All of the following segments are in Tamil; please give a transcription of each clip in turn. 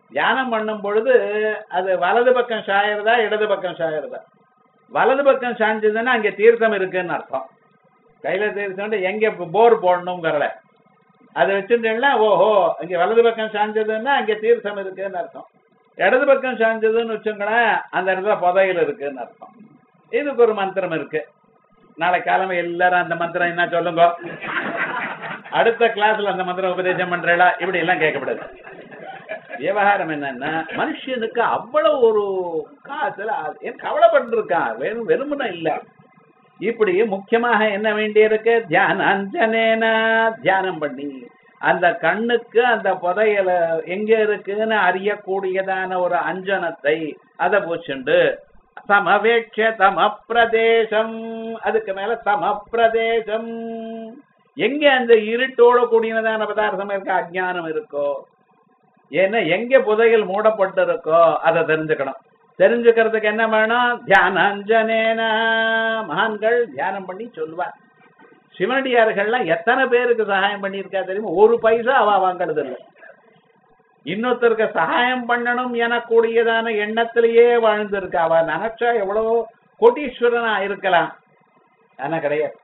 தியானம் பண்ணும் பொழுது அது வலது பக்கம் சாயறதா இடது பக்கம் சாயறதா வலது பக்கம் சாஞ்சதுன்னா அங்க தீர்த்தம் இருக்குன்னு அர்த்தம் கையில தீர்த்தம் எங்க போர் போடணுங்கிறல அதை வச்சுட்டேன்னா ஓஹோ இங்க வலது பக்கம் சாஞ்சதுன்னா அங்க தீர்த்தம் இருக்குன்னு அர்த்தம் இடது பக்கம் சாஞ்சதுன்னு வச்சுங்களேன் அந்த இடத்துல புதையல் இருக்குன்னு அர்த்தம் இதுக்கு ஒரு மந்திரம் இருக்கு நாளை காலமே எல்லாரும் அந்த மந்திரம் என்ன சொல்லுங்க அடுத்த கிளாஸ்ல அந்த மந்திரம் உபதேசம் பண்றீங்களா இப்படி எல்லாம் கேட்கக்கூடாது விவகாரம் என்னன்னா மனுஷனுக்கு அவ்வளவு ஒரு காத்துல ஏன் கவலைப்பட்டு இருக்கான் வெறும் வெறுமனா இல்ல இப்படி முக்கியமாக என்ன வேண்டியிருக்கு தியானஞ்சனேன தியானம் பண்ணி அந்த கண்ணுக்கு அந்த புதையல எங்க இருக்குன்னு அறியக்கூடியதான ஒரு அஞ்சனத்தை அதை பூச்சுண்டு சமவேட்ச தம பிரதேசம் அதுக்கு மேல சம பிரதேசம் எங்க அந்த இருட்டோட கூடியதான பதார்த்தம் இருக்க அஜ்ஞானம் இருக்கோ ஏன்னா எங்க புதையல் மூடப்பட்டு இருக்கோ அதை தெரிஞ்சுக்கணும் தெரிஞ்சுக்கிறதுக்கு என்ன வேணும் தியானஞ்சனேன மகான்கள் தியானம் பண்ணி சொல்லுவார் சிவனடியார்கள்லாம் எத்தனை பேருக்கு சகாயம் பண்ணியிருக்கா தெரியுமா ஒரு பைசா அவ வாங்குறது இல்லை இன்னொருத்தருக்கு சகாயம் பண்ணணும் எனக்கூடியதான எண்ணத்திலேயே வாழ்ந்திருக்கா அவ நினைச்சா எவ்வளவோ கோட்டீஸ்வரனா இருக்கலாம் ஆனா கிடையாது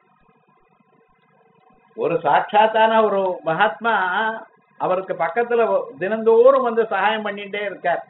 ஒரு சாட்சாத்தான ஒரு மகாத்மா அவருக்கு பக்கத்துல தினந்தோறும் வந்து சகாயம் பண்ணிட்டே இருக்கார்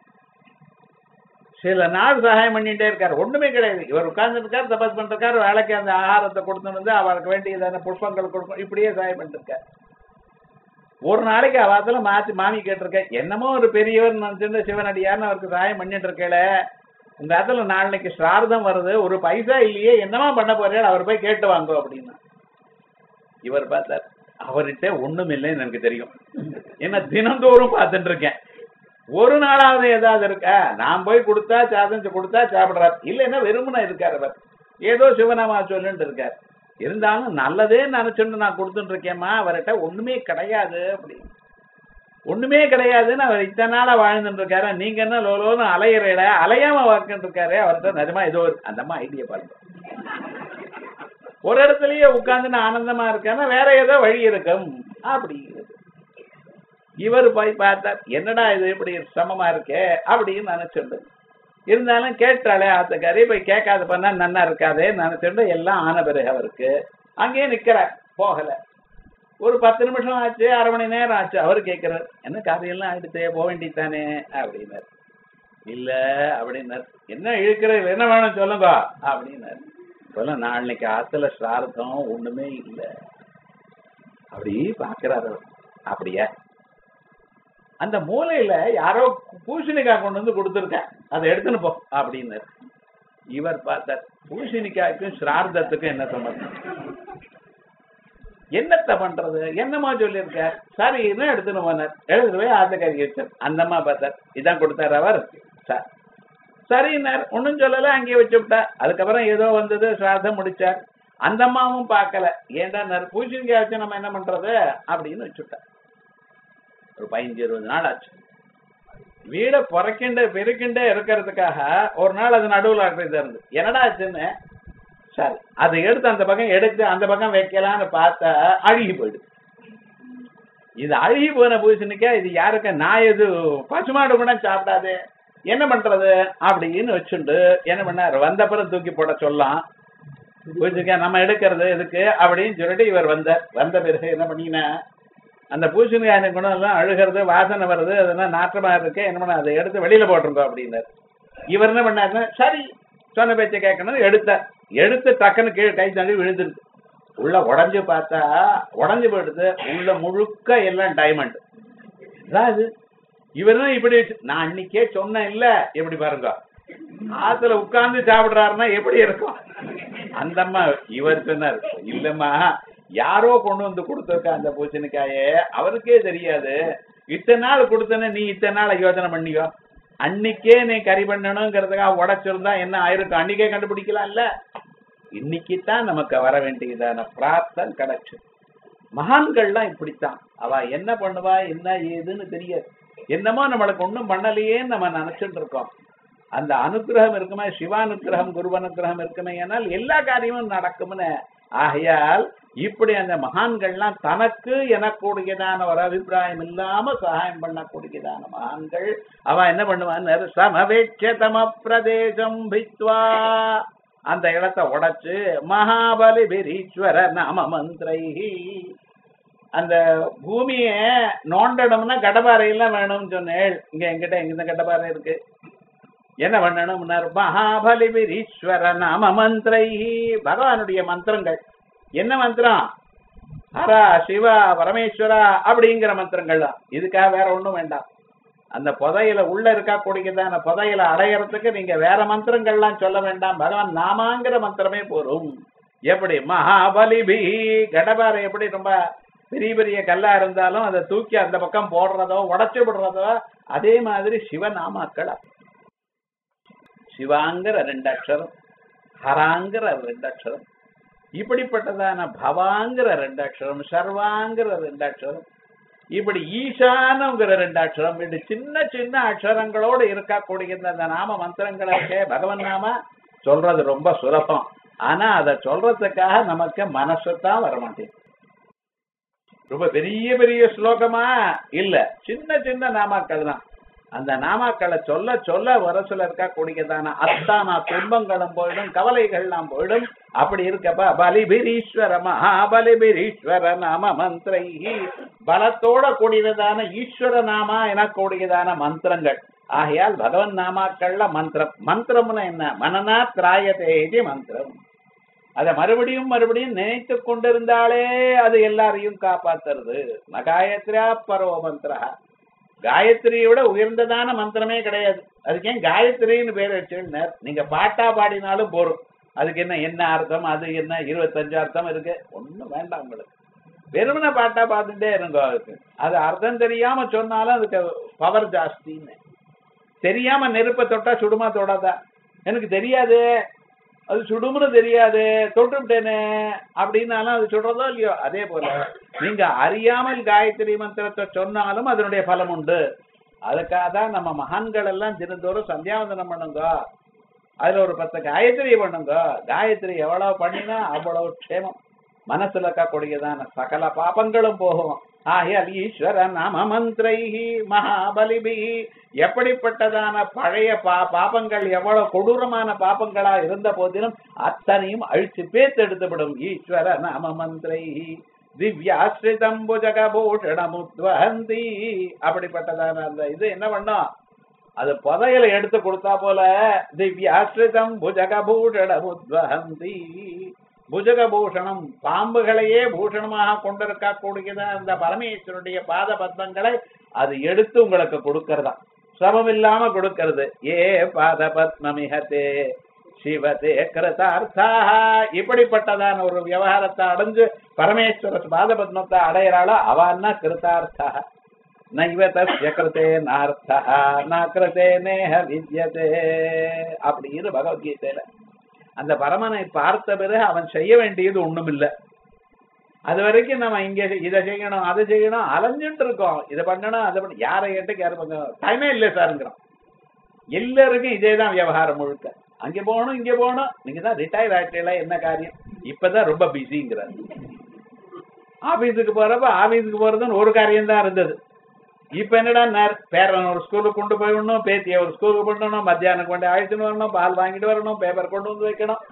சில நாள் சகாயம் பண்ணிட்டே இருக்கார் ஒண்ணுமே கிடையாது இவர் உட்கார்ந்து இருக்கார் தபஸ் பண்றாரு வேலைக்கு அந்த ஆகாரத்தை கொடுத்துட்டு வந்து அவருக்கு வேண்டியதான புஷ்பங்கள் கொடுக்கும் இப்படியே சகாயம் பண்ணிட்டு இருக்கார் ஒரு நாளைக்கு அவாத்துல மாத்தி மாமி கேட்டிருக்கேன் என்னமோ ஒரு பெரியவர் நினைச்சிருந்த சிவனடியார்னு அவருக்கு சகாயம் பண்ணிட்டு இருக்கேல உங்க இடத்துல நாளைக்கு ஸ்ரார்த்தம் வருது ஒரு பைசா இல்லையே என்னமா பண்ண போறேன் அவர் போய் கேட்டு வாங்கோ அப்படின்னா இவர் பார்த்தார் அவர்கிட்ட ஒண்ணும் இல்லைன்னு எனக்கு தெரியும் என்ன தினந்தோறும் பார்த்துட்டு இருக்கேன் ஒரு நாளாவது ஏதாவது இருக்கா நான் போய் கொடுத்தா சாதம் கொடுத்தா சாப்பிடுறார் இல்லைன்னா வெறுமனா இருக்கார் அவர் ஏதோ சிவநாமா சொல்லிட்டு இருக்கார் இருந்தாலும் நல்லதே நினைச்சுட்டு நான் கொடுத்துட்டு இருக்கேம்மா அவர்கிட்ட ஒண்ணுமே கிடையாது அப்படின்னு ஒண்ணுமே கிடையாதுன்னு அவர் இத்தனை நாளா வாழ்ந்துட்டு இருக்காரு நீங்க என்ன லோலோன்னு அலையிறீட அலையாம வாழ்க்கிட்டு இருக்காரு அவர்கிட்ட நிஜமா ஏதோ ஒரு அந்தம்மா ஐடியா பாருங்க ஒரு இடத்துலயே உட்கார்ந்து நான் ஆனந்தமா இருக்கேன்னா வேற ஏதோ வழி இருக்கும் அப்படிங்கிறது இவர் போய் பார்த்தார் என்னடா இது இப்படி சிரமமா இருக்கே அப்படின்னு நினைச்சிட்டு இருந்தாலும் கேட்டாலே ஆத்துக்காரி போய் கேட்காத பண்ணா நன்னா இருக்காதே நினைச்சிட்டு எல்லாம் ஆன பிறகு அவருக்கு அங்கேயே நிக்கிறார் போகல ஒரு பத்து நிமிஷம் ஆச்சு அரை மணி நேரம் ஆச்சு அவர் கேட்கிறார் என்ன காரியெல்லாம் ஆயிடுச்சே போக வேண்டியதானே அப்படின்னாரு இல்ல அப்படின்னாரு என்ன இழுக்கிற என்ன வேணும் சொல்லுங்க அப்படின்னாரு சொல்ல நாளைக்கு ஆத்துல சிரார்த்தம் ஒண்ணுமே இல்ல அப்படி பாக்குறாரு அவர். அப்படியா அந்த மூலையில யாரோ பூசணிக்காய் கொண்டு வந்து கொடுத்துருக்கேன் அதை எடுத்துன்னு போ அப்படின்னாரு இவர் பார்த்தார் பூசணிக்காய்க்கும் சிரார்த்தத்துக்கும் என்ன சம்பந்தம் என்னத்த பண்றது என்னமா சொல்லியிருக்க சரின்னு எடுத்துன்னு போனார் எழுதுவே ஆத்தக்காரி வச்சார் அந்தம்மா பார்த்தார் இதான் கொடுத்தார் அவர் சார் சரின்னார் ஒன்றும் சொல்லல அங்கேயே வச்சு விட்டா அதுக்கப்புறம் ஏதோ வந்தது சிரார்த்தம் முடிச்சார் அந்த அம்மாவும் பார்க்கல ஏன்டா பூசணிக்காய் வச்சு நம்ம என்ன பண்றது அப்படின்னு வச்சுட்டா ஒரு பதினஞ்சு இருபது நாள் ஆச்சு வீடை புறக்கிண்டு பெருக்கிண்டே இருக்கிறதுக்காக ஒரு நாள் அது நடுவில் ஆக்குறது இருந்து என்னடா ஆச்சுன்னு சரி அதை எடுத்து அந்த பக்கம் எடுத்து அந்த பக்கம் வைக்கலான்னு பார்த்தா அழுகி போயிடுது இது அழுகி போன பூசணிக்கா இது யாருக்கு நான் எது பசுமாடு கூட சாப்பிடாது என்ன பண்றது அப்படின்னு வச்சுண்டு என்ன பண்ணாரு வந்த பிறகு தூக்கி போட சொல்லலாம் பூசணிக்காய் நம்ம எடுக்கிறது எதுக்கு அப்படின்னு சொல்லிட்டு இவர் வந்தார் வந்த பிறகு என்ன பண்ணீங்கன்னா அந்த பூசணிக்காய் குணம் எல்லாம் அழுகிறது வாசனை வருது அதெல்லாம் நாற்றமா இருக்கு என்ன பண்ண அதை எடுத்து வெளியில போட்டிருந்தோம் அப்படின்னாரு இவர் என்ன பண்ணாருன்னா சரி சொன்ன பேச்சை கேட்கணும் எடுத்தார் எடுத்து டக்குன்னு கீழே கை தாண்டி விழுந்துருது உள்ள உடஞ்சு பார்த்தா உடஞ்சு போயிடுது உள்ள முழுக்க எல்லாம் டைமண்ட் அதாவது இவர் தான் இப்படி நான் அன்னைக்கே சொன்னேன் இல்ல எப்படி பாருங்க ஆத்துல உட்கார்ந்து சாப்பிடுறாருன்னா எப்படி இருக்கும் அந்த அம்மா இவர் சொன்னார் இல்லம்மா யாரோ கொண்டு வந்து கொடுத்துருக்கா அந்த பூசணிக்காயே அவருக்கே தெரியாது இத்தனை நாள் கொடுத்தனே நீ இத்தனை நாள் யோசனை பண்ணியோ அன்னைக்கே நீ கறி பண்ணணுங்கிறதுக்காக உடைச்சிருந்தா என்ன ஆயிருக்கும் அன்னைக்கே கண்டுபிடிக்கலாம் இல்ல இன்னைக்கு தான் நமக்கு வர வேண்டியதான பிரார்த்தம் கிடைச்சு மகான்கள்லாம் இப்படித்தான் அவ என்ன பண்ணுவா என்ன ஏதுன்னு தெரியாது என்னமோ நம்மளுக்கு ஒண்ணும் பண்ணலையேன்னு நம்ம நினைச்சிட்டு இருக்கோம் அந்த அனுகிரகம் இருக்குமே சிவானுகிரகம் குருவனுகிரகம் இருக்குமே ஏனால் எல்லா காரியமும் நடக்கும்னு ஆகையால் இப்படி அந்த மகான்கள்லாம் தனக்கு எனக்கூடியதான ஒரு அபிப்பிராயம் இல்லாம சகாயம் பண்ணக்கூடியதான மகான்கள் அவ என்ன பண்ணுவான்னு சமவேட்சதம பிரதேசம் பித்வா அந்த இடத்தை உடைச்சு மகாபலி பிரீஸ்வர நாம மந்திரை அந்த பூமிய நோண்டணும்னா கடபாறையெல்லாம் வேணும்னு சொன்னேன் இங்க எங்கிட்ட இந்த கடபாறை இருக்கு என்ன பண்ணணும்னார் மகாபலி பிரீஸ்வர நாம மந்திரை பகவானுடைய மந்திரங்கள் என்ன மந்திரம் ஹரா சிவா பரமேஸ்வரா அப்படிங்கிற மந்திரங்கள் தான் இதுக்காக வேற ஒண்ணும் வேண்டாம் அந்த புதையில உள்ள இருக்கக்கூடியதான புதையில அடையறதுக்கு நீங்க வேற மந்திரங்கள்லாம் சொல்ல வேண்டாம் பகவான் நாமாங்கிற மந்திரமே போரும் எப்படி மகாபலிபி கடபாறை எப்படி ரொம்ப பெரிய பெரிய கல்லா இருந்தாலும் அதை தூக்கி அந்த பக்கம் போடுறதோ உடைச்சு விடுறதோ அதே மாதிரி சிவநாமாக்கள் சிவாங்கிற ரெண்டு அக்ஷரம் ஹராங்கிற ரெண்டு அக்ஷரம் இப்படிப்பட்டதான பவாங்கிற ரெண்டு அக்ஷரம் சர்வாங்கிற ரெண்டு அக்ஷரம் இப்படி ஈசானங்கிற ரெண்டு அக்ஷரம் இப்படி சின்ன சின்ன அக்ஷரங்களோடு இருக்கக்கூடிய அந்த நாம மந்திரங்களை இருக்கே பகவன் நாம சொல்றது ரொம்ப சுலபம் ஆனா அதை சொல்றதுக்காக நமக்கு மனசு தான் வர மாட்டேங்குது ரொம்ப பெரிய பெரிய ஸ்லோகமா இல்ல சின்ன சின்ன நாமாக்கள் தான் அந்த நாமாக்களை சொல்ல சொல்ல வரசுல இருக்கக்கூடியதான அத்தானா துன்பங்களும் போயிடும் கவலைகள்லாம் போயிடும் அப்படி இருக்கப்ப பலிபிரீஸ்வர மகாபலிபிரீஸ்வர நாம மந்திரை பலத்தோட கூடியதான ஈஸ்வர நாமா எனக்கூடியதான மந்திரங்கள் ஆகையால் பகவன் நாமாக்கள்ல மந்திரம் மந்திரம்னு என்ன மனநா திராயதே இது மந்திரம் அதை மறுபடியும் மறுபடியும் நினைத்து கொண்டிருந்தாலே அது எல்லாரையும் காப்பாத்துறது ந காயத்ரியா பரவ மந்திரா காயத்ரியை விட உயர்ந்ததான மந்திரமே கிடையாது அதுக்கு ஏன் காயத்ரின்னு பேர் வச்சுன்னார் நீங்க பாட்டா பாடினாலும் போரும் அதுக்கு என்ன என்ன அர்த்தம் அது என்ன இருபத்தஞ்சு அர்த்தம் இருக்கு ஒண்ணும் வேண்டாம் உங்களுக்கு வெறுமன பாட்டா பார்த்துட்டே இருங்க அதுக்கு அது அர்த்தம் தெரியாம சொன்னாலும் அதுக்கு பவர் ஜாஸ்தின்னு தெரியாம நெருப்பை தொட்டா சுடுமா தொடாதா எனக்கு தெரியாது அது சுடுமுன்னு தெரியாது தொட்டுவிட்டேனே அப்படின்னாலும் அது சுடுறதோ இல்லையோ அதே போல நீங்க அறியாமல் காயத்ரி மந்திரத்தை சொன்னாலும் அதனுடைய பலம் உண்டு அதுக்காக தான் நம்ம மகான்கள் எல்லாம் தினந்தோறும் சந்தியாவந்தனம் பண்ணுங்க அதுல ஒரு பத்து காயத்ரி பண்ணுங்க காயத்ரி எவ்வளவு பண்ணினா அவ்வளவு க்ஷேமம் மனசுல இருக்கக்கூடியதான சகல பாபங்களும் போகும் ஆகையால் ஈஸ்வர நாம மந்திரை மகாபலிபி எப்படிப்பட்டதான பழைய பா பாபங்கள் எவ்வளவு கொடூரமான பாபங்களா இருந்த போதிலும் அத்தனையும் அழிச்சு பேத்தெடுத்துவிடும் ஈஸ்வர நாம மந்திரை திவ்யாஸ்ரிதம் புஜகபூஷணமுத்வந்தி அப்படிப்பட்டதான அந்த இது என்ன பண்ணும் அது புதையல எடுத்து கொடுத்தா போல திவ்யாஸ்ரிதம் புஜகபூஷணமுத்வந்தி புஜகபூஷணம் பாம்புகளையே பூஷணமாக கொண்டிருக்கக்கூடியத அந்த பரமேஸ்வருடைய பாத பத்மங்களை அது எடுத்து உங்களுக்கு கொடுக்கறதா சிரமம் இல்லாம கொடுக்கறது ஏ பாத பத்மமிகத்தே சிவதே கிருதார்த்தா இப்படிப்பட்டதான ஒரு விவகாரத்தை அடைஞ்சு பரமேஸ்வர பாத பத்மத்தை அடையிறாளோ அவன்னா கிருதார்த்தா நைவ தஸ்ய கிருத்தே நார்த்தா ந கிருத்தே நேஹ வித்யதே அப்படின்னு பகவத்கீதையில அந்த பரமனை பார்த்த பிறகு அவன் செய்ய வேண்டியது ஒண்ணும் இல்ல அது வரைக்கும் நம்ம இங்க இதை செய்யணும் அதை செய்யணும் அலைஞ்சுட்டு இருக்கோம் இதை பண்ணணும் அதை பண்ண யாரை கேட்டு யாரும் பண்ண டைமே இல்லை சாருங்கிறோம் எல்லாருக்கும் இதே தான் விவகாரம் முழுக்க அங்க போகணும் இங்க போகணும் நீங்க தான் ரிட்டையர் ஆயிட்டீங்களா என்ன காரியம் இப்பதான் ரொம்ப பிஸிங்கிறார் ஆபீஸுக்கு போறப்ப ஆபீஸுக்கு போறதுன்னு ஒரு காரியம் தான் இருந்தது இப்ப என்னடா நேர் பேரன் ஒரு ஸ்கூலுக்கு கொண்டு போய் விடணும் பேத்திய ஒரு ஸ்கூலுக்கு பண்ணணும் மத்தியானம் கொண்டு அழைச்சிட்டு வரணும் பால் வாங்கிட்டு வரணும் பேப்பர் கொண்டு வந்து வைக்கணும்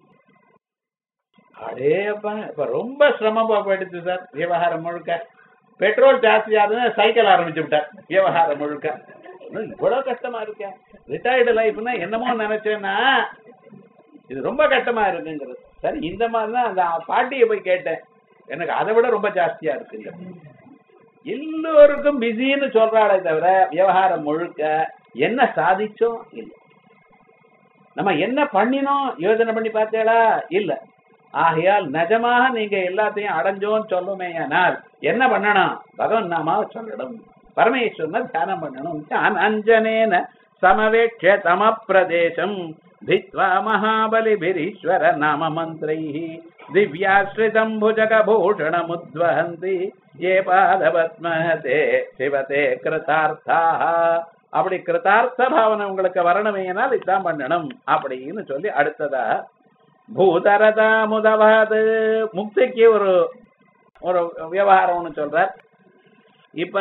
அடேப்பா இப்ப ரொம்ப சிரமமா போயிடுச்சு சார் விவகாரம் முழுக்க பெட்ரோல் ஜாஸ்தி ஆகுதுன்னா சைக்கிள் ஆரம்பிச்சு விட்டார் விவகாரம் முழுக்க இன்னும் இவ்வளவு கஷ்டமா இருக்கேன் ரிட்டையர்டு லைஃப்னா என்னமோ நினைச்சேன்னா இது ரொம்ப கஷ்டமா இருக்குங்கிறது சரி இந்த மாதிரி தான் அந்த பாட்டியை போய் கேட்டேன் எனக்கு அதை விட ரொம்ப ஜாஸ்தியா இருக்கு எல்லோருக்கும் பிஸின்னு சொல்றாளே தவிர விவகாரம் முழுக்க என்ன சாதிச்சோம் இல்லை நம்ம என்ன பண்ணினோம் யோசனை பண்ணி பார்த்தேளா இல்ல ஆகையால் நிஜமாக நீங்க எல்லாத்தையும் அடைஞ்சோன்னு சொல்லுமே ஆனால் என்ன பண்ணணும் பகவன் நாமாவை சொல்லணும் பரமேஸ்வரனை தியானம் பண்ணணும் அஞ்சனேன சமவேட்ச தம பிரதேசம் भित्वा महाबलिभिरीश्वर नाम मन्त्रैः दिव्याश्रितम् भुजगभूषणमुद्वहन्ति ये பாதபத்மதே சிவதே கிருதார்த்தாக அப்படி கிருதார்த்த பாவனை உங்களுக்கு வரணுமேனால் இதான் பண்ணணும் அப்படின்னு சொல்லி அடுத்ததா பூதரதா முதவாது முக்திக்கு ஒரு ஒரு விவகாரம்னு சொல்றார் இப்ப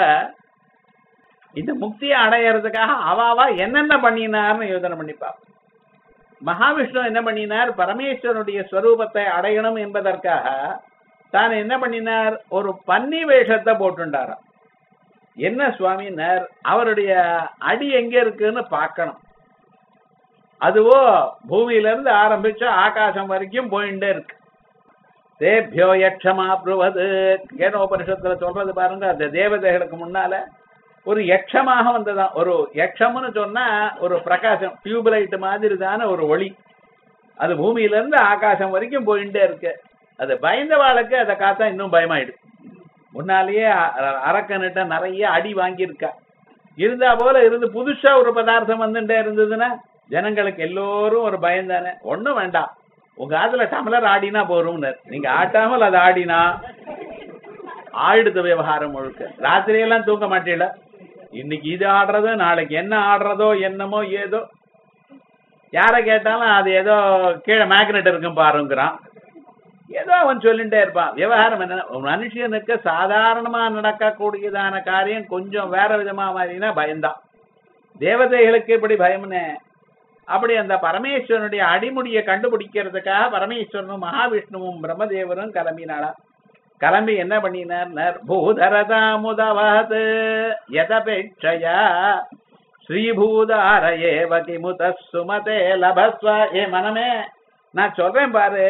இந்த முக்தியை அடையறதுக்காக அவாவா என்னென்ன பண்ணினார்னு யோசனை பண்ணிப்பா மகாவிஷ்ணு என்ன பண்ணினார் பரமேஸ்வரனுடைய ஸ்வரூபத்தை அடையணும் என்பதற்காக தான் என்ன பண்ணினார் ஒரு பன்னி வேஷத்தை போட்டுண்டாராம் என்ன சுவாமினார் அவருடைய அடி எங்க இருக்குன்னு பார்க்கணும் அதுவோ பூமியில இருந்து ஆரம்பிச்சு ஆகாசம் வரைக்கும் போயிட்டே இருக்கு தேபியோ யக்ஷமா புருவது கேனோபனிஷத்துல சொல்றது பாருங்க அந்த தேவதைகளுக்கு முன்னால ஒரு யக்ஷமாக வந்ததான் ஒரு யக்ஷம்னு சொன்னா ஒரு பிரகாசம் டியூப்லைட் மாதிரி தான ஒரு ஒளி அது பூமியில இருந்து ஆகாசம் வரைக்கும் போயிட்டே இருக்கு அது பயந்த வாளுக்கு அதை காத்தா இன்னும் பயமாயிடு முன்னாலேயே அ- அரக்கன்கிட்ட நிறைய அடி வாங்கியிருக்கா இருந்தா போல இருந்து புதுசா ஒரு பதார்த்தம் வந்துட்டே இருந்ததுன்னா ஜனங்களுக்கு எல்லோரும் ஒரு பயம் தானே ஒண்ணும் வேண்டாம் உங்க ஆத்துல டம்ளர் ஆடினா போறோம்னு நீங்க ஆட்டாமல் அது ஆடினா ஆயிடுது விவகாரம் முழுக்க ராத்திரியெல்லாம் தூங்க மாட்டீங்கள இன்னைக்கு இது ஆடுறது நாளைக்கு என்ன ஆடுறதோ என்னமோ ஏதோ யாரை கேட்டாலும் அது ஏதோ கீழே மேக்னெட் இருக்கும் பாருங்கிறான் ஏதோ அவன் சொல்லிட்டே இருப்பான் விவகாரம் என்ன ஒரு மனுஷனுக்கு சாதாரணமா நடக்கக்கூடியதான காரியம் கொஞ்சம் வேற விதமா மாறினா பயம்தான் தேவதைகளுக்கு இப்படி பயம்னு அப்படி அந்த பரமேஸ்வரனுடைய அடிமுடியை கண்டுபிடிக்கிறதுக்காக பரமேஸ்வரனும் மகாவிஷ்ணுவும் பிரம்மதேவரும் கிளம்பினாளா கிளம்பி என்ன பண்ணினார் பூதரதா முதவாத் யதபேட்சயா ஸ்ரீபூதார ஏவ கிமுத சுமதே லபஸ்வ ஏ மனமே நான் சொல்றேன் பாரு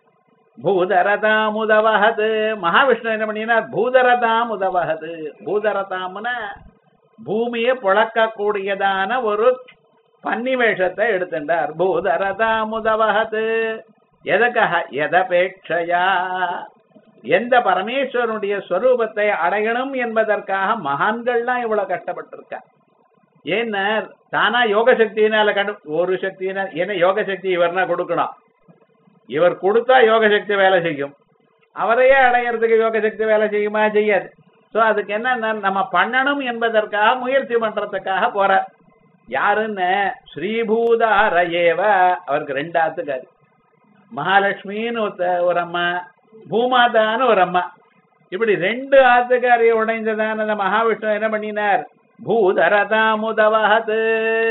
பூதரதாம் உதவஹது மகாவிஷ்ணு என்ன பண்ணினார் பூதரதாம் உதவஹது பூதரதாம்னா பூமியை புழக்கக்கூடியதான ஒரு பன்னி வேஷத்தை எடுத்துட்டார் பூதரதாம் உதவஹது எதற்காக எதபேட்சையா எந்த பரமேஸ்வரனுடைய ஸ்வரூபத்தை அடையணும் என்பதற்காக மகான்கள்லாம் இவ்வளவு கஷ்டப்பட்டிருக்கா ஏன்னா தானா யோக சக்தியினால கண்டு ஒரு சக்தியினால் என்ன யோக சக்தி இவர்னா கொடுக்கணும் இவர் கொடுத்தா யோக சக்தி வேலை செய்யும் அவரையே அடையறதுக்கு யோக சக்தி வேலை செய்யுமா செய்யாது சோ அதுக்கு என்ன நம்ம பண்ணணும் என்பதற்காக முயற்சி பண்றதுக்காக போறார் யாருன்னு ஸ்ரீபூதாரயேவ அவருக்கு ரெண்டு ஆத்துக்காரு மகாலட்சுமின்னு ஒருத்த- ஒரு அம்மா பூமாதான்னு ஒரு அம்மா இப்படி ரெண்டு ஆத்துக்காரிய உடைந்ததான அந்த மகாவிஷ்ணு என்ன பண்ணினார் பூதரதாமுதவஹது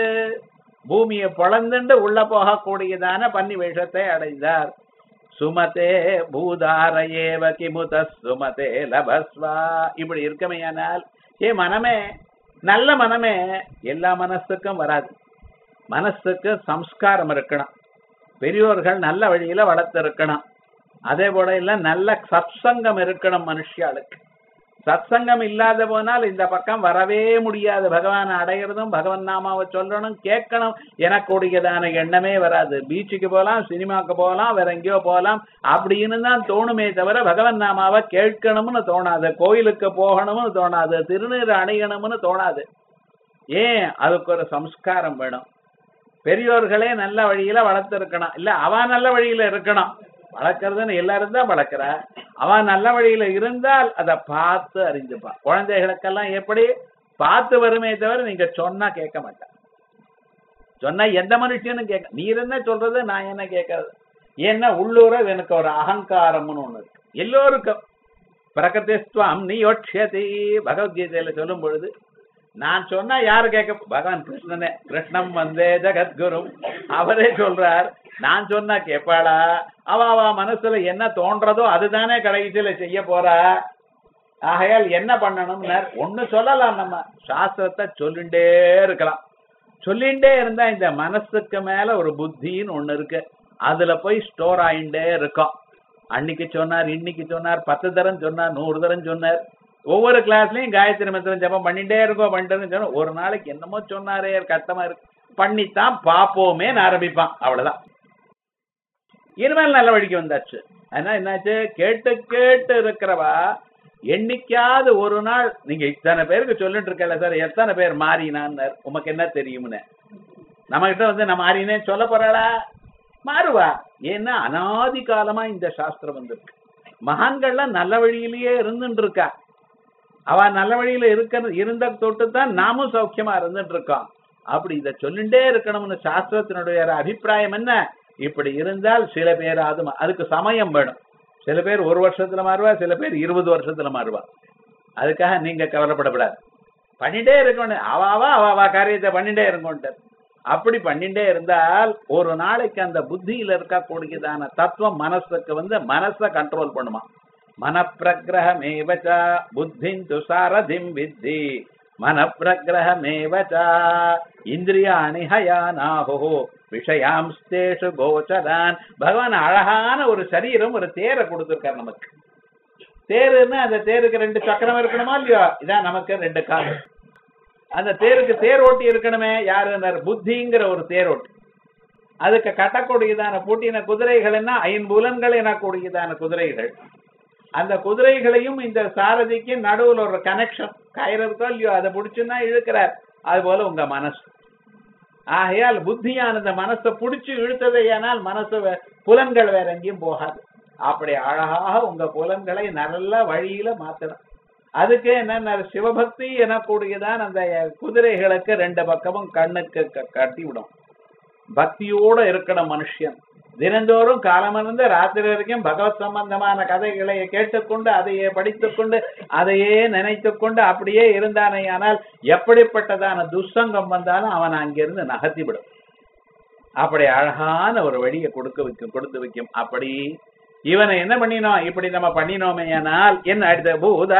பூமியை பொழந்துண்டு உள்ள போகக்கூடியதான பன்னி வேஷத்தை அடைந்தார் சுமதே பூதாரயேவ கிமுத சுமதே லபஸ்வா இப்படி இருக்கமையானால் ஏ மனமே நல்ல மனமே எல்லா மனசுக்கும் வராது மனசுக்கு சம்ஸ்காரம் இருக்கணும் பெரியோர்கள் நல்ல வழியில வளர்த்திருக்கணும் அதே போல இல்ல நல்ல சத்சங்கம் இருக்கணும் மனுஷியாளுக்கு சத்சங்கம் இல்லாத போனால் இந்த பக்கம் வரவே முடியாது பகவானை அடையிறதும் பகவன் நாமாவை சொல்லணும் கேட்கணும் எனக்குடையதான எண்ணமே வராது பீச்சுக்கு போகலாம் சினிமாக்கு போகலாம் வேற எங்கேயோ போகலாம் அப்படின்னு தான் தோணுமே தவிர பகவன் நாமாவை கேட்கணும்னு தோணாது கோயிலுக்கு போகணும்னு தோணாது திருநீர் அணியணும்னு தோணாது ஏன் அதுக்கு ஒரு சம்ஸ்காரம் வேணும் பெரியோர்களே நல்ல வழியில வளர்த்திருக்கணும் இல்ல அவ நல்ல வழியில இருக்கணும் வளர்க்கறதுன்னு எல்லாரும் தான் வளர்க்கிறா அவன் நல்ல வழியில இருந்தால் அதை பார்த்து அறிஞ்சுப்பான் குழந்தைகளுக்கெல்லாம் எப்படி பார்த்து வருமே தவிர நீங்க சொன்னா கேட்க மாட்டான் சொன்னா எந்த மனுஷனும் கேட்க நீ என்ன சொல்றது நான் என்ன கேட்கறது ஏன்னா உள்ளூர எனக்கு ஒரு அகங்காரம்னு ஒண்ணு இருக்கு எல்லோருக்கும் பிரகதிஸ்துவம் நீ யோட்சியதி பகவத்கீதையில சொல்லும் பொழுது நான் சொன்னா யாரு கேட்க பகவான் கிருஷ்ணனே கிருஷ்ணம் வந்தே ஜெகத்குரு அவரே சொல்றார் நான் சொன்னா கேட்பாளா அவ அவ மனசுல என்ன தோன்றதோ அதுதானே கடைசியில செய்ய போறா ஆகையால் என்ன பண்ணணும்னா ஒண்ணு சொல்லலாம் நம்ம சாஸ்திரத்தை சொல்லிண்டே இருக்கலாம் சொல்லிண்டே இருந்தா இந்த மனசுக்கு மேல ஒரு புத்தின்னு ஒண்ணு இருக்கு அதுல போய் ஸ்டோர் ஆயிண்டே இருக்கும் அன்னைக்கு சொன்னார் இன்னைக்கு சொன்னார் பத்து தரம் சொன்னார் நூறு தரம் சொன்னார் ஒவ்வொரு கிளாஸ்லயும் காயத்ரி மந்திரம் ஜபம் பண்ணிட்டே இருக்கோம் பண்ணிட்டு சொன்னா ஒரு நாளைக்கு என்னமோ சொன்னாரே கஷ்டமா இருக்கு பண்ணித்தான் பாப்போமேன்னு ஆரம்பிப்பான் அவ்வளவுதான் இனிமேல் நல்ல வழிக்கு வந்தாச்சு ஆனா என்னாச்சு கேட்டு கேட்டு இருக்கிறவா என்னைக்காவது ஒரு நாள் நீங்க இத்தனை பேருக்கு சொல்லிட்டு இருக்கல சார் எத்தனை பேர் மாறினான்னு உமக்கு என்ன தெரியும்னு நம்ம கிட்ட வந்து நான் மாறினேன் சொல்ல போறாளா மாறுவா ஏன்னா அனாதி காலமா இந்த சாஸ்திரம் வந்திருக்கு மகான்கள்லாம் நல்ல வழியிலேயே இருந்துட்டு இருக்கா அவ நல்ல வழியில இருக்கிற இருந்த தொட்டு தான் நாமும் சௌக்கியமா இருந்துட்டு இருக்கோம் அப்படி இத சொல்லிண்டே இருக்கணும்னு சாஸ்திரத்தினுடைய அபிப்பிராயம் என்ன இப்படி இருந்தால் சில பேராவது மா- அதுக்கு சமயம் வேணும் சில பேர் ஒரு வருஷத்துல மாறுவா சில பேர் இருபது வருஷத்துல மாறுவா அதுக்காக நீங்க கவலைப்படக்கூடாது பண்ணிட்டே இருக்கணும் அவாவா அவாவா காரியத்தை பண்ணிட்டே இருக்கணும் அப்படி பண்ணிட்டே இருந்தால் ஒரு நாளைக்கு அந்த புத்தியில இருக்கக்கூடியதான தத்துவம் மனசுக்கு வந்து மனசை கண்ட்ரோல் பண்ணுமா மனப்பிரகிரகமேவச்ச புத்திந்து சாரதிம் வித்தி மனப்பிரகிரகமேவச்ச இந்திரியாணி ஹயானாஹோ விஷயாம்ஸ்தேஷு கோச்சரான் பகவான் அழகான ஒரு சரீரம் ஒரு தேரை கொடுத்திருக்கார் நமக்கு தேருன்னா அந்த தேருக்கு ரெண்டு சக்கரம் இருக்கணுமா இல்லையோ இதான் நமக்கு ரெண்டு கால் அந்த தேருக்கு தேர் ஓட்டி இருக்கணுமே யாருன்னார் புத்திங்கிற ஒரு தேரோட்டி அதுக்கு கட்டக்கூடியதான பூட்டின குதிரைகள் என்ன ஐம்புலன்கள் எனக்கூடியதான குதிரைகள் அந்த குதிரைகளையும் இந்த சாரதிக்கு நடுவுல ஒரு கனெக்ஷன் கயிறு இருக்கோ இல்லையோ அதை பிடிச்சுன்னா இழுக்கிறார் அது போல உங்க மனசு ஆகையால் புத்தியானந்த மனசை பிடிச்சு இழுத்ததையானால் மனசு வே- புலன்கள் வேற எங்கேயும் போகாது அப்படி அழகாக உங்க புலன்களை நல்ல வழியில மாத்தணும் அதுக்கு என்ன சிவபக்தி எனக்கூடியதான் அந்த குதிரைகளுக்கு ரெண்டு பக்கமும் கண்ணுக்கு க- கட்டி விடும் பக்தியோட இருக்கணும் மனுஷன் தினந்தோறும் காலமிருந்து ராத்திரி வரைக்கும் பகவத் சம்பந்தமான கதைகளை கேட்டுக்கொண்டு அதையே படித்துக்கொண்டு அதையே நினைத்துக்கொண்டு அப்படியே இருந்தானேயானால் எப்படிப்பட்டதான துஷ்சங்கம் வந்தாலும் அவன் அங்கிருந்து நகர்த்தி விடும் அப்படி அழகான ஒரு வழியை கொடுக்க வைக்கும் கொடுத்து வைக்கும் அப்படி இவனை என்ன பண்ணினோம் இப்படி நம்ம பண்ணினோமேயானால் என்ன அடுத்த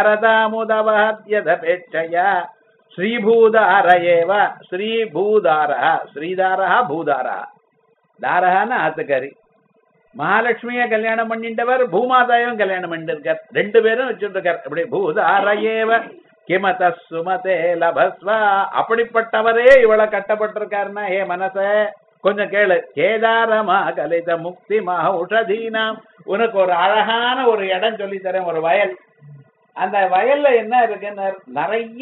பூதரதாமுதவத்யதபேட்சையா ஸ்ரீபூதார ஏவ ஸ்ரீபூதாரா ஸ்ரீதாரா பூதாரா தாரகான்னு ஆத்துக்காரி மகாலட்சுமிய கல்யாணம் பண்ணிட்டவர் பூமாதாயும் கல்யாணம் பண்ணிருக்கார் ரெண்டு பேரும் வச்சுட்டு இருக்கார் அப்படி பூதார ஏவ கிமத சுமதே லபஸ்வா அப்படிப்பட்டவரே இவளை கட்டப்பட்டிருக்காருன்னா ஏ மனச கொஞ்சம் கேளு கேதாரமா கலித முக்தி மகௌஷதீனாம் உனக்கு ஒரு அழகான ஒரு இடம் சொல்லி தரேன் ஒரு வயல் அந்த வயல்ல என்ன இருக்குன்னு நிறைய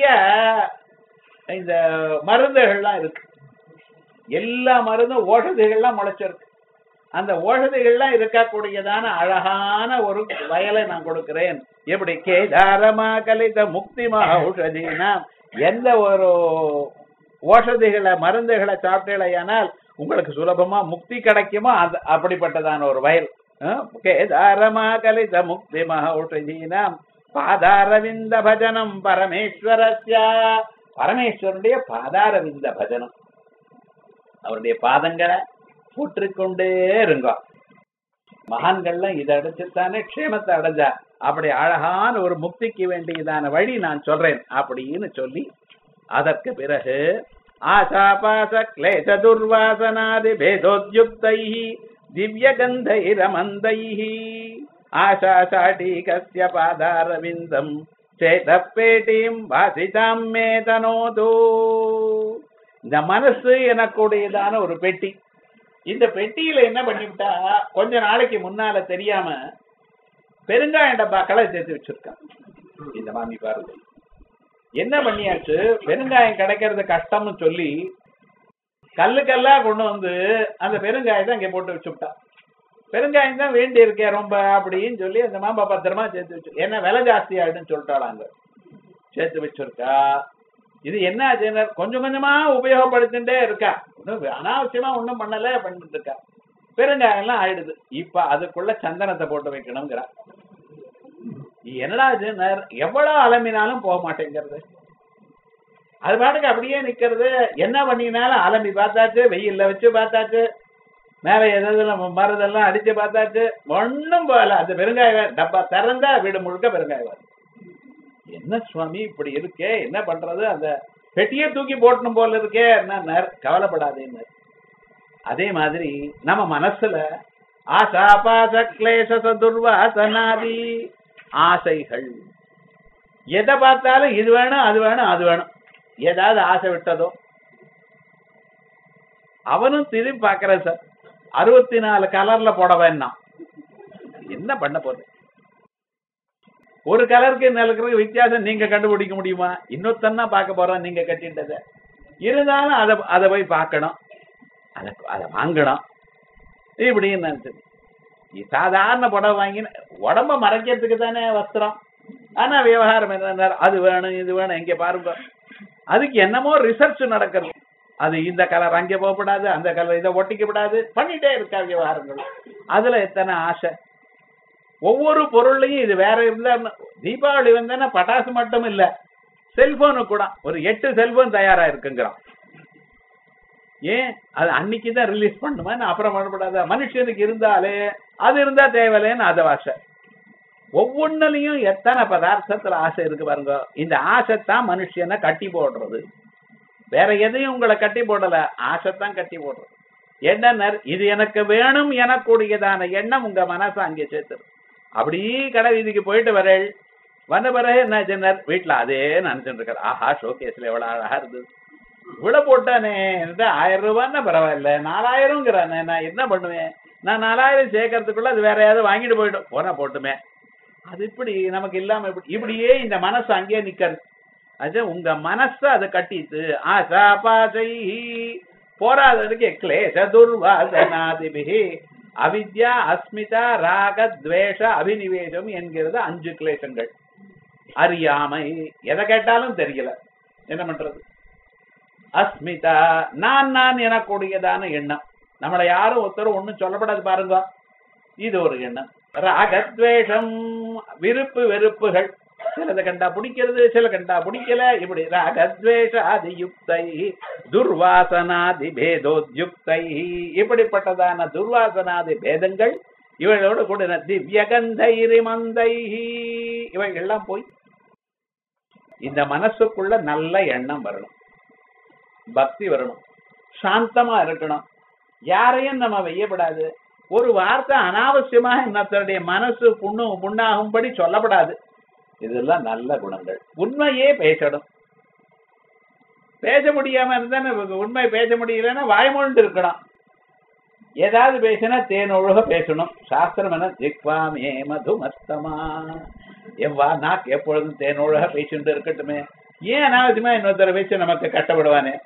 இந்த மருந்துகள்லாம் இருக்கு எல்லா மருந்தும் ஓஷதிகள்லாம் முளைச்சிருக்கு அந்த ஓஷதிகள்லாம் இருக்கக்கூடியதான அழகான ஒரு வயலை நான் கொடுக்கிறேன் எப்படி கேதாரமா கலித முக்தி மகௌஷதீனா எந்த ஒரு ஓஷதிகளை மருந்துகளை சாப்பிட்டீங்களேயானால் உங்களுக்கு சுலபமா முக்தி கிடைக்குமோ அந்த அப்படிப்பட்டதான ஒரு வயல் அஹ், கேதாரமா கலித முக்தி மகௌஷதீனாம் பாதாரவிந்த பஜனம் பரமேஸ்வரஸ்யா பரமேஸ்வரனுடைய பாதாரவிந்த பஜனம் அவருடைய பாதங்களை போற்றிக்கொண்டே இருங்க மகான்கள்லாம் இதை அடைச்சுத்தானே க்ஷேமத்தை அடைஞ்சா அப்படி அழகான ஒரு முக்திக்கு வேண்டியதான வழி நான் சொல்றேன் அப்படின்னு சொல்லி அதற்கு பிறகு ஆசாபாச கிளேச துர்வாசனாதி பேதோத்யுக்தை திவ்ய கந்தை ரமந்தை ஆஷா சாட்டீகஸ்ய பாதாரவிந்தம் சேத பேட்டீம் வாசிதாம் மே தனோதோ இந்த மனசு எனக்கூடியதான ஒரு பெட்டி இந்த பெட்டியில என்ன பண்ணிவிட்டா கொஞ்ச நாளைக்கு முன்னால தெரியாம பெருங்காய டப்பாக்களை சேர்த்து வச்சிருக்கான் இந்த மாமி பாருங்க என்ன பண்ணியாச்சு பெருங்காயம் கிடைக்கிறது கஷ்டம்னு சொல்லி கல்லு கல்லா கொண்டு வந்து அந்த பெருங்காயத்தை அங்கே போட்டு வச்சுவிட்டா பெருங்காயம் தான் வேண்டி இருக்கே ரொம்ப அப்படின்னு சொல்லி அந்த மாம்பா பத்திரமா சேர்த்து வச்சு ஏன்னா விலை ஜாஸ்தி ஆயிடுன்னு சொல்லிட்டாளாங்க சேர்த்து வச்சிருக்கா இது என்ன ஆச்சுன்னா கொஞ்சம் கொஞ்சமா உபயோகப்படுத்திட்டே இருக்கா ஒன்றும் அனாவசியமா ஒன்றும் பண்ணல பண்ணிட்டு இருக்கா பெருங்காயம் எல்லாம் ஆயிடுது இப்ப அதுக்குள்ள சந்தனத்தை போட்டு வைக்கணுங்கிறா என்னடா ஆச்சுன்னா எவ்வளவு அலம்பினாலும் போக மாட்டேங்கிறது அது பாட்டுக்கு அப்படியே நிக்கிறது என்ன பண்ணினாலும் அலம்பி பார்த்தாச்சு வெயில்ல வச்சு பார்த்தாச்சு மேல எதாவது மருதெல்லாம் அடிச்சு பார்த்தாச்சு ஒண்ணும் போகல அந்த பெருங்காய டப்பா திறந்தா வீடு முழுக்க பெருங்காயம் வருது என்ன சுவாமி இப்படி இருக்கே என்ன பண்றது அந்த பெட்டியே தூக்கி போட்டணும் போல இருக்கே என்ன கவலைப்படாதேன்னு அதே மாதிரி நம்ம மனசுல ஆசா பாச கிளேச துர்வாசனாதி ஆசைகள் எதை பார்த்தாலும் இது வேணும் அது வேணும் அது வேணும் ஏதாவது ஆசை விட்டதோ அவனும் திரும்பி பார்க்கறேன் சார் அறுபத்தி நாலு கலர்ல போட வேண்டாம் என்ன பண்ண போறது ஒரு கலருக்கு நிலக்கிறதுக்கு வித்தியாசம் நீங்க கண்டுபிடிக்க முடியுமா இன்னொருத்தன்னா பார்க்க போறோம் நீங்க கட்டிட்டத இருந்தாலும் அதை அதை போய் பார்க்கணும் அதை அதை வாங்கணும் இப்படின்னு நினைச்சது சாதாரண புடவை வாங்கின உடம்ப மறைக்கிறதுக்கு தானே வஸ்திரம் ஆனா விவகாரம் என்ன அது வேணும் இது வேணும் எங்க பாருங்க அதுக்கு என்னமோ ரிசர்ச் நடக்கிறது அது இந்த கலர் அங்கே போகக்கூடாது அந்த கலர் இதை ஒட்டிக்கப்படாது பண்ணிட்டே இருக்கா விவகாரங்கள் அதுல எத்தனை ஆசை ஒவ்வொரு பொருள்லையும் இது வேற இருந்தா தீபாவளி வந்தா பட்டாசு மட்டும் இல்ல செல்போனு கூட ஒரு எட்டு செல்போன் தயாரா இருக்குங்கிறான் ஏன் அது அன்னைக்கு தான் ரிலீஸ் பண்ணுமா அப்புறம் பண்ணக்கூடாதா மனுஷனுக்கு இருந்தாலே அது இருந்தா தேவையில்லைன்னு அது ஆசை ஒவ்வொன்னுலயும் எத்தனை பதார்த்தத்துல ஆசை இருக்கு பாருங்க இந்த ஆசை தான் மனுஷனை கட்டி போடுறது வேற எதையும் உங்களை கட்டி போடல ஆசைத்தான் கட்டி போடுறது என்ன இது எனக்கு வேணும் எனக்கூடியதான எண்ணம் உங்க மனசை அங்கே சேர்த்துரு அப்படி கடை வீதிக்கு போயிட்டு வரேள் வந்த பிறகு என்ன சொன்னார் வீட்டுல அதே நினைச்சுட்டு இருக்காரு ஆஹா ஷோகேஸ்ல எவ்வளவு அழகா இருந்தது இவ்வளவு போட்டானே என்கிட்ட ஆயிரம் ரூபான்னா பரவாயில்ல நாலாயிரம்ங்கிறானே நான் என்ன பண்ணுவேன் நான் நாலாயிரம் சேர்க்கறதுக்குள்ள அது வேற யாராவது வாங்கிட்டு போயிடும் போனா போட்டுமே அது இப்படி நமக்கு இல்லாம இப்படி இப்படியே இந்த மனசு அங்கேயே நிக்கிறது அது உங்க மனச அதை கட்டிட்டு ஆசா பாசை போராததுக்கு கிளேச துர்வாசனாதிபிகி அவித்யா அஸ்மிதா ராக துவேஷ அபினிவேசம் என்கிறது அஞ்சு கிளேசங்கள் அறியாமை எதை கேட்டாலும் தெரியல என்ன பண்றது அஸ்மிதா நான் நான் எனக்கூடியதான எண்ணம் நம்மளை யாரும் ஒருத்தரும் ஒண்ணும் சொல்லப்படாது பாருங்க இது ஒரு எண்ணம் ராகத்வேஷம் விருப்பு வெறுப்புகள் சிலது கண்டா பிடிக்கிறது சில கண்டா பிடிக்கல இப்படி ராகத்வேஷ ஆதியுக்தை துர்வாசனாதி பேதோத்யுக்தை இப்படிப்பட்டதான துர்வாசனாதி பேதங்கள் இவைகளோடு கூட திவ்யகந்தைரி மந்தை இவைகள்லாம் போய் இந்த மனசுக்குள்ள நல்ல எண்ணம் வரணும் பக்தி வரணும் சாந்தமா இருக்கணும் யாரையும் நம்ம வெய்யப்படாது ஒரு வார்த்தை அனாவசியமாக இன்னொருத்தருடைய மனசு புண்ணு புண்ணாகும்படி சொல்லப்படாது இதெல்லாம் நல்ல குணங்கள் உண்மையே பேசணும் பேச முடியாம இருந்தா நமக்கு உண்மை பேச முடியலன்னா வாய்மொண்டு இருக்கணும் ஏதாவது பேசினா தேன் ஒழுக பேசணும் சாஸ்திரம் என்ன ஜிக்வாமே மதுமஸ்தமா எவ்வா நாக்கு எப்பொழுதும் தேன் ஒழுக பேசிட்டு இருக்கட்டுமே ஏன் அனாவசியமா இன்னொருத்தரை பேசி நமக்கு கட்டப்படுவானே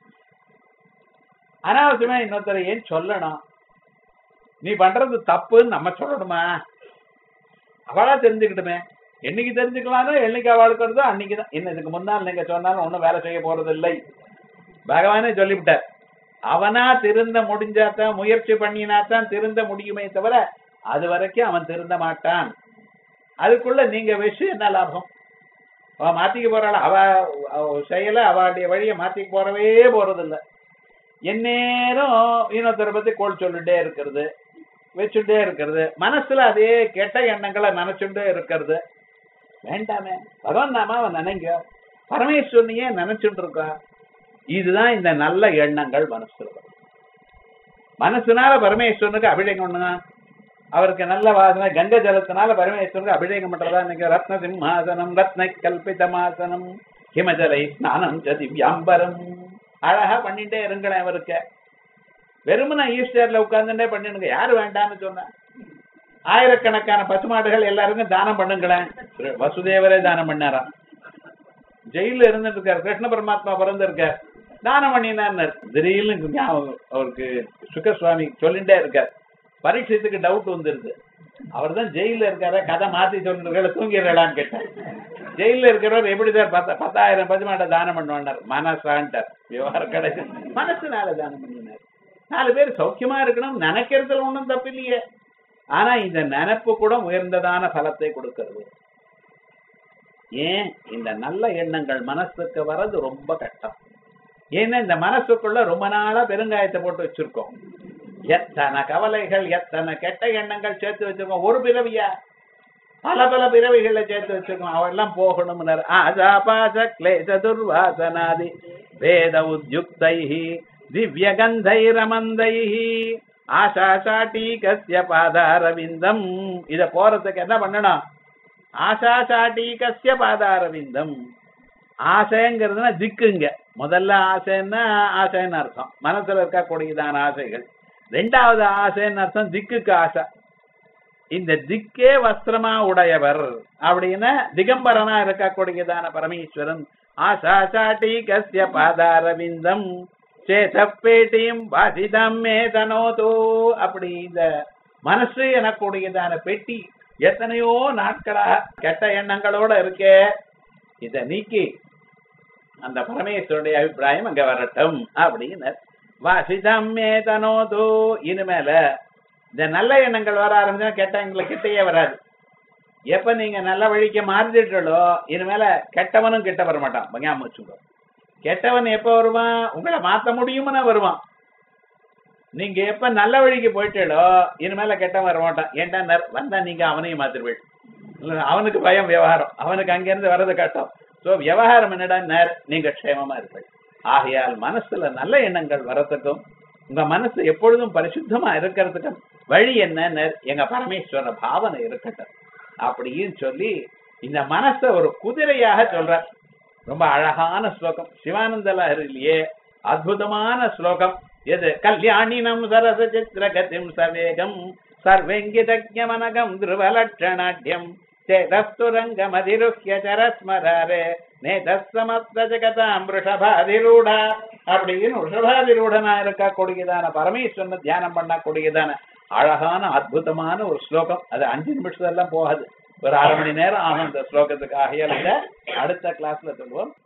அனாவசியமா இன்னொருத்தரை ஏன் சொல்லணும் நீ பண்றது தப்புன்னு நம்ம சொல்லணுமா அவளா தெரிஞ்சுக்கிட்டுமே என்னைக்கு தெரிஞ்சுக்கலாமோ என்னைக்கு அவளுக்கு வருதோ அன்னைக்குதான் இன்னும் இதுக்கு முன்னால் நீங்க சொன்னாலும் ஒன்றும் வேலை செய்ய போறது இல்லை பகவானே சொல்லிவிட்டார் அவனா திருந்த முடிஞ்சாதான் முயற்சி பண்ணினாதான் திருந்த முடியுமே தவிர அது வரைக்கும் அவன் திருந்த மாட்டான் அதுக்குள்ள நீங்க விஷயம் என்ன லாபம் அவ மாத்திக்க போறாள் அவ அவ செயல அவளுடைய வழியை மாத்திக்க போறவே போறதில்ல எந்நேரம் இன்னொருத்தரை பத்தி கோல் சொல்லிட்டே இருக்கிறது வச்சுட்டே இருக்கிறது மனசுல அதே கெட்ட எண்ணங்களை நினைச்சுட்டே இருக்கிறது வேண்டாமே பகவான் நாம அவன் நினைங்க பரமேஸ்வரனையே நினைச்சுட்டு இருக்கா இதுதான் இந்த நல்ல எண்ணங்கள் மனசுல வரும். மனசுனால பரமேஸ்வரனுக்கு அபிஷேகம் பண்ணுங்க அவருக்கு நல்ல வாசனை கங்கை ஜலத்தினால பரமேஸ்வரனுக்கு அபிஷேகம் பண்றதா இன்னைக்கு ரத்ன சிம்ஹாசனம் ரத்ன கல்பிதமாசனம் ஹிமஜலை ஸ்நானம் ச திவ்யாம்பரம் அழகா பண்ணிட்டே இருங்களேன் அவருக்கு வெறுமனா ஈஸ்டர்ல உட்கார்ந்துட்டே பண்ணிடுங்க யாரு வேண்டாம்னு சொன்னா ஆயிரக்கணக்கான பசுமாடுகள் எல்லாருக்கும் தானம் பண்ணுங்களேன் வசுதேவரே தானம் பண்ணாராம் ஜெயில இருந்துட்டு இருக்காரு கிருஷ்ண பரமாத்மா பிறந்திருக்கார் தானம் பண்ணினார் திடீர்னு ஞாபகம் அவருக்கு சுகசுவாமி சொல்லிட்டே இருக்கார் பரீட்சத்துக்கு டவுட் வந்துருது அவர் தான் ஜெயில இருக்காரு கதை மாத்தி சொல்லிருக்காரு தூங்கிடுறான்னு கேட்டார் ஜெயில இருக்கிறவர் எப்படி சார் பத்த பத்தாயிரம் பசுமாட்டை தானம் பண்ணுவார் மனசான்ட்டார் விவகாரம் கிடையாது மனசுனால தானம் பண்ணினார் நாலு பேர் சௌக்கியமா இருக்கணும் நினைக்கிறதுல ஒண்ணும் தப்பு இல்லையே ஆனா இந்த நினைப்பு கூட உயர்ந்ததான பலத்தை கொடுக்கிறது ஏன் இந்த நல்ல எண்ணங்கள் மனசுக்கு வர்றது ரொம்ப கஷ்டம் ஏன்னா இந்த மனசுக்குள்ள ரொம்ப நாளா பெருங்காயத்தை போட்டு வச்சிருக்கோம் எத்தனை கவலைகள் எத்தனை கெட்ட எண்ணங்கள் சேர்த்து வச்சிருக்கோம் ஒரு பிறவியா பல பல பிறவிகளை சேர்த்து வச்சிருக்கோம் அவெல்லாம் போகணும் ஆசா பாச கிளேச துர்வாசனாதி வேத உத்யுக்தை திவ்ய கந்தை ரமந்தை ஆஷா சாட்டீகஸ்ய பாதாரவிந்தம் இத போறதுக்கு என்ன பண்ணணும் ஆஷா சாட்டீகஸ்ய பாதாரவிந்தம் ஆசைங்கிறதுனா திக்குங்க முதல்ல ஆசைன்னா ஆசைன்னு அர்த்தம் மனசுல இருக்கக்கூடியதான ஆசைகள் ரெண்டாவது ஆசைன்னு அர்த்தம் திக்குக்கு ஆசை இந்த திக்கே வஸ்திரமா உடையவர் அப்படின்னா திகம்பரனா இருக்கக்கூடியதான பரமேஸ்வரன் ஆசா சாட்டீகஸ்ய பாதாரவிந்தம் சேதப்பேட்டியும் வாசிதம் மே தனோதோ அப்படி இந்த மனசு எனக்கூடியதான பெட்டி எத்தனையோ நாட்களாக கெட்ட எண்ணங்களோட இருக்கே இத நீக்கி அந்த பரமேஸ்வருடைய அபிப்பிராயம் அங்க வரட்டும் அப்படின்னு வாசிதம் மே தனோது இனிமேல இந்த நல்ல எண்ணங்கள் வர ஆரம்பிச்சா கெட்ட எங்களை கிட்டையே வராது எப்ப நீங்க நல்ல வழிக்கு மாறிட்டீங்களோ இனிமேல கெட்டவனும் கிட்ட வர மாட்டான் ஞாபகம் வச்சுக்கோ கெட்டவன் எப்ப வருவான் உங்களை மாத்த முடியும்னா வருவான் நீங்க எப்ப நல்ல வழிக்கு போயிட்டீங்களோ இனிமேல கெட்டவன் வர மாட்டான் ஏன்டா நர்- வந்தா நீங்க அவனையும் மாத்திருவீள் இல்ல, அவனுக்கு பயம் விவகாரம் அவனுக்கு அங்கிருந்து வர்றது கஷ்டம் சோ விவகாரம் என்னடா நேர் நீங்க க்ஷேமமா இருப்பீள் ஆகையால் மனசுல நல்ல எண்ணங்கள் வரத்துக்கும் உங்க மனசு எப்பொழுதும் பரிசுத்தமா இருக்கிறதுக்கும் வழி என்ன எங்க பரமேஸ்வர பாவனை இருக்கட்டும் அப்படின்னு சொல்லி இந்த மனசை ஒரு குதிரையாக சொல்ற ரொம்ப அழகான ஸ்லோகம் சிவானந்த லஹரிலேயே அற்புதமான ஸ்லோகம் எது கல்யாணினம் சரச சித்திரகதிம் சவேகம் சர்வங்கிதஜமனகம் திருவலட்சணாட்யம் சேதஸ்துரங்கமதிருஹ்ய சரஸ்மராரே நேதஸ்தமஸ்த ஜகதாம் ரிஷபாதிரூடா அப்படின்னு ரிஷபாதிரூடனா இருக்கக்கூடியதான பரமேஸ்வரனை தியானம் பண்ணக்கூடியதான அழகான அற்புதமான ஒரு ஸ்லோகம் அது அஞ்சு நிமிஷம் எல்லாம் போகாது ஒரு அரை மணி நேரம் ஆகும் அந்த ஸ்லோகத்துக்கு ஆகையால் இதை அடுத்த கிளாஸ்ல சொல்லுவோம்